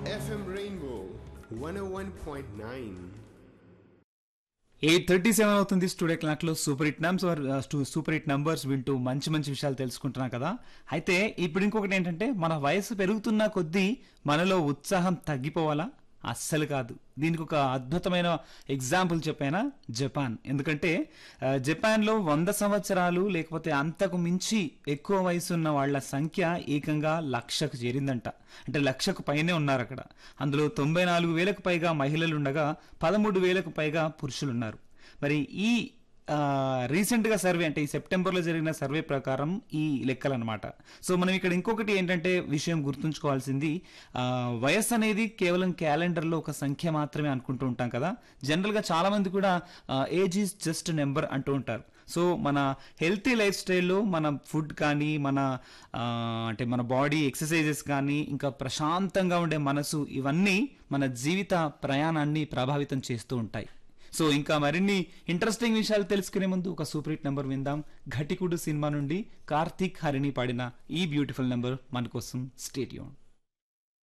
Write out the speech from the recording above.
FM Rainbow 101.9. Eight thirty seven అవుతుంది studio clock లో super hit numbers super hit numbers వింటూ మంచి మంచి విషయాలు తెలుసుకుంటున్నాం కదా అయితే ఇప్పుడు ఇంకొకటి ఏంటంటే మన వయసు పెరుగుతున్న కొద్దీ మనలో ఉత్సాహం తగ్గిపోవాలా అస్సలు కాదు దీనికి ఒక అద్భుతమైన ఎగ్జాంపుల్ చెప్పానా జపాన్ ఎందుకంటే ఆ, జపాన్లో వంద సంవత్సరాలు లేకపోతే అంతకు మించి ఎక్కువ వయసు ఉన్న వాళ్ళ సంఖ్య ఏకంగా లక్షకు చేరిందంట అంటే లక్షకు పైనే ఉన్నారు అక్కడ అందులో తొంభై నాలుగు వేలకు పైగా మహిళలు ఉండగా పదమూడు వేలకు పైగా పురుషులు ఉన్నారు మరి ఈ రీసెంట్ గా సర్వే అంటే ఈ సెప్టెంబర్ లో జరిగిన సర్వే ప్రకారం ఈ లెక్కలు అనమాట సో మనం ఇక్కడ ఇంకొకటి ఏంటంటే విషయం గుర్తుంచుకోవాల్సింది ఆ, వయస్సు అనేది కేవలం క్యాలెండర్ లో ఒక సంఖ్య మాత్రమే అనుకుంటూ ఉంటాం కదా జనరల్ గా చాలా మంది కూడా ఏజ్ ఈజ్ జస్ట్ నెంబర్ అంటూ ఉంటారు సో మన హెల్తీ లైఫ్ స్టైల్లో మన ఫుడ్ కానీ మన ఆ, అంటే మన బాడీ ఎక్సర్సైజెస్ కానీ ఇంకా ప్రశాంతంగా ఉండే మనసు ఇవన్నీ మన జీవిత ప్రయాణాన్ని ప్రభావితం చేస్తూ ఉంటాయి సో ఇంకా మరిన్ని ఇంట్రెస్టింగ్ విషయాలు తెలుసుకునే ముందు ఒక సూపర్ హిట్ నెంబర్ విందాం ఘటికుడు సినిమా నుండి కార్తీక్ హరిణి పాడిన ఈ బ్యూటిఫుల్ నెంబర్ మన కోసం స్టేడియం